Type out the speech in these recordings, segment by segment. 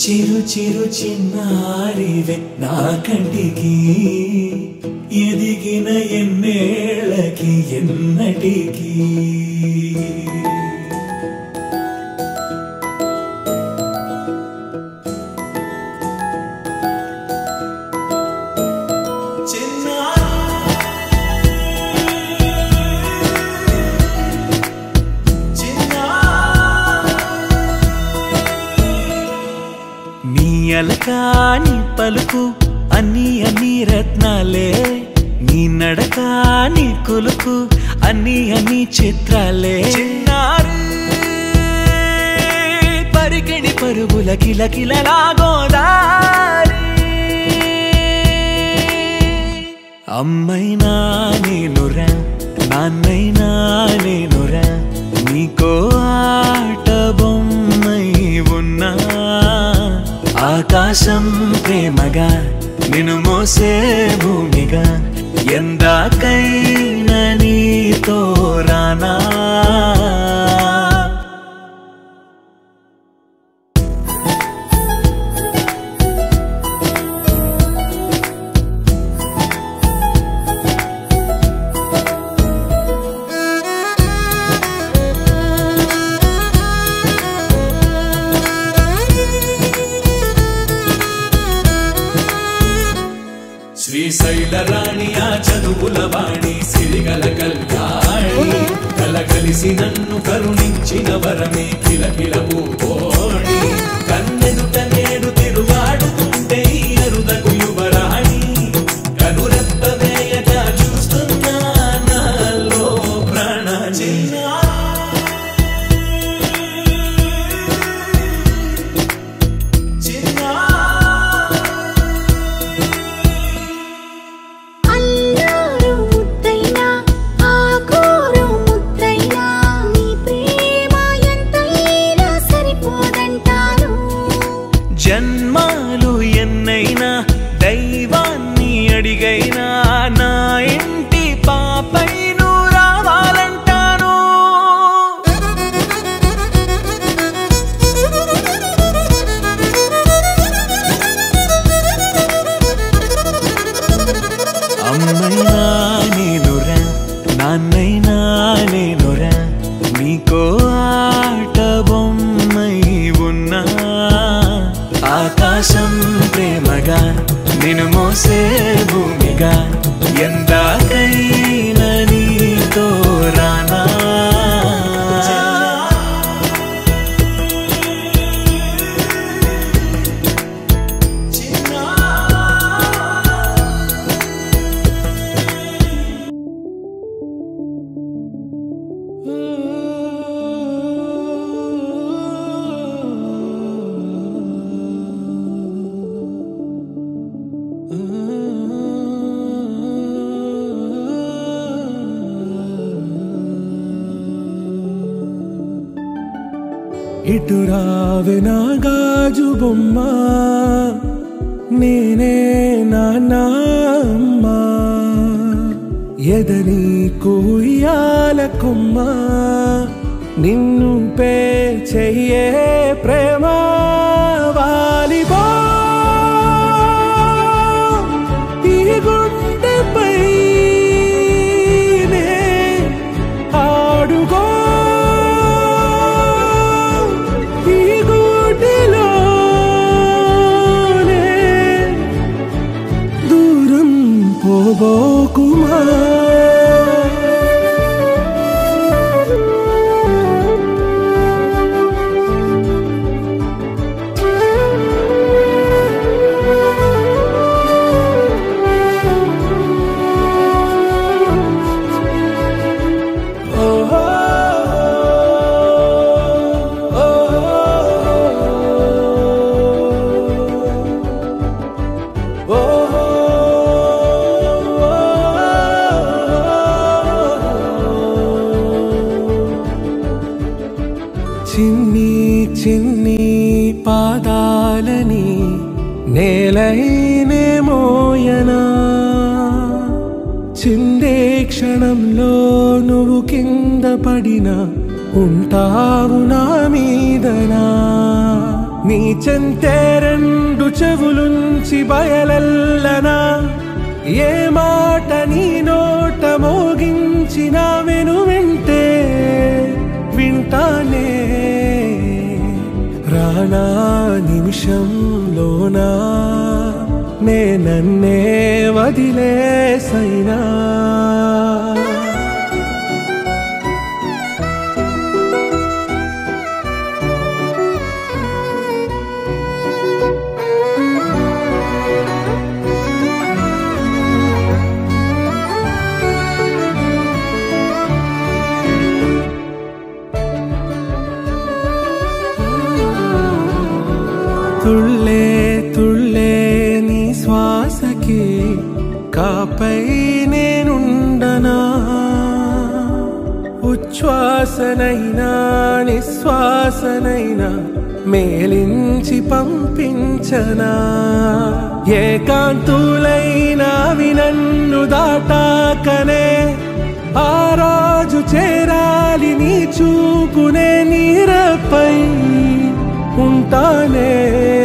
చిరు చిరు చిన్నారివే నా కంటికి ఎదిగిన ఎన్నేళ్ళకి ఎన్నటికి నీ అలకాని పలుకు అన్ని అన్ని రత్నాలే నీ నడక నీ కొలుకు అన్ని అన్ని చిత్రాలే చిన్నారు పరికిణి పరుగుల కిల కిలలాగోదారి అమ్మైనా నేనురా నాన్నైనా నేనురా నీకో ఆట బొమ్మై ఉన్నా ఆకాశం ప్రేమగా నిన్ను మోసే భూమిగా ఎందాకైనా నీతో రానా శ్రీశైల రాణి ఆ చదువుల వాణి సిరిగల కళ్యాణి కలగలిసి నన్ను కరుణించిన వరమే కిలకిల పూకోణి కన్నెదుట నేడు తిరుగాడుతుంటే ఈ అరుదకు యువరాణి కనురెప్ప వేయక చూస్తున్నా నాలో ప్రాణ అల్లారు ముద్దైనా ఆకూరు ముద్దైనా నీ ప్రేమ ఎంతైనా సరిపోదంటాను జన్మాలు ఎన్నైనా దైవాన్ని అడిగైనా నా ఇంటి పాపై నువ్వు రావాలంటాను అమ్మైనా నేనురా నాన్నైనా నేనురా నీకో ఆట బొమ్మై ఉన్నా ఆకాశం ప్రేమగా నిన్ను మోసే భూమిగా ఎందాకైనా నీతో రానా ఇటు రావే నా గాజు బొమ్మ నేనే నాన్నమ్మ ఎదని కుయ్యాల కొమ్మ నిన్ను పే చెయ్యే ప్రేమ వాలిబా ఈ గుండెపై నే ఆడుగో ఈ గూటిలోనే దూరం పోబోకుమా చిన్ని చిన్ని పాదాలని నేలైనే మోయనా చిందే క్షణంలో నువ్వు కింద పడిన ఉంటావు నా మీదనా నీ చెంతే రెండు చెవులుంచి బయలెల్లనా ఏ మాట నీ నోట మోగించిన వెను వింటే వింటానే రానా నిమిషంలోనా నే నన్నే వదిలేసైనా తుళ్ళే తుళ్ళే నీ శ్వాసకి కాపై నేనుండనా ఉచ్ఛ్వాసనైనా నిశ్వాసనైనా మేలించి పంపించనా ఏకాంతులైనా వినన్ను దాటాకనే ఆ రోజు చేరాలి నీ చూపునే నీరపై ఉంటానే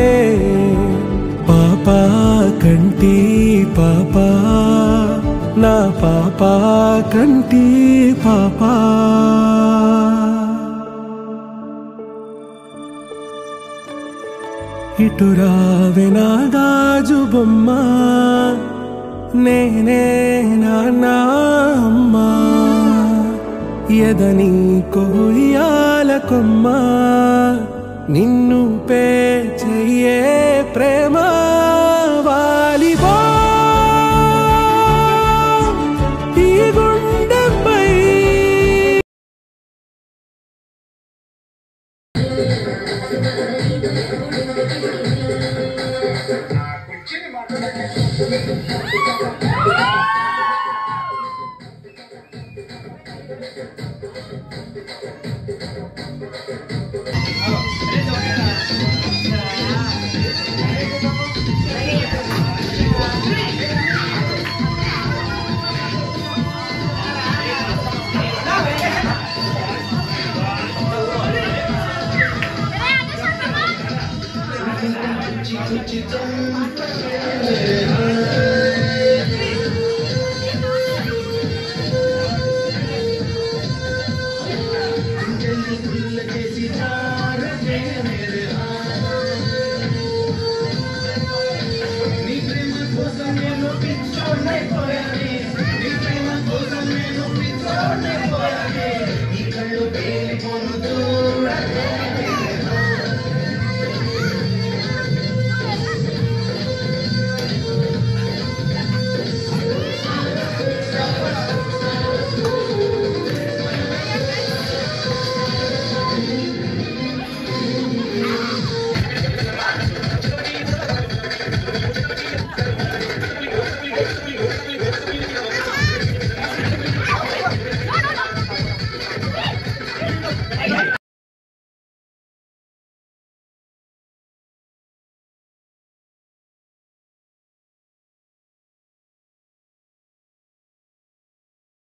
పాపా కంటి పాపా నా పాపా కంటి పాపా ఇటు రావే నా గాజు బొమ్మ నేనే నాన్న అమ్మా ఎదని కొయ్యాల కొమ్మ నిన్ను పే చెయ్యే ప్రేమ వాలిబో ఈ గుండెపై కూర్చొని మాట్లాడాలి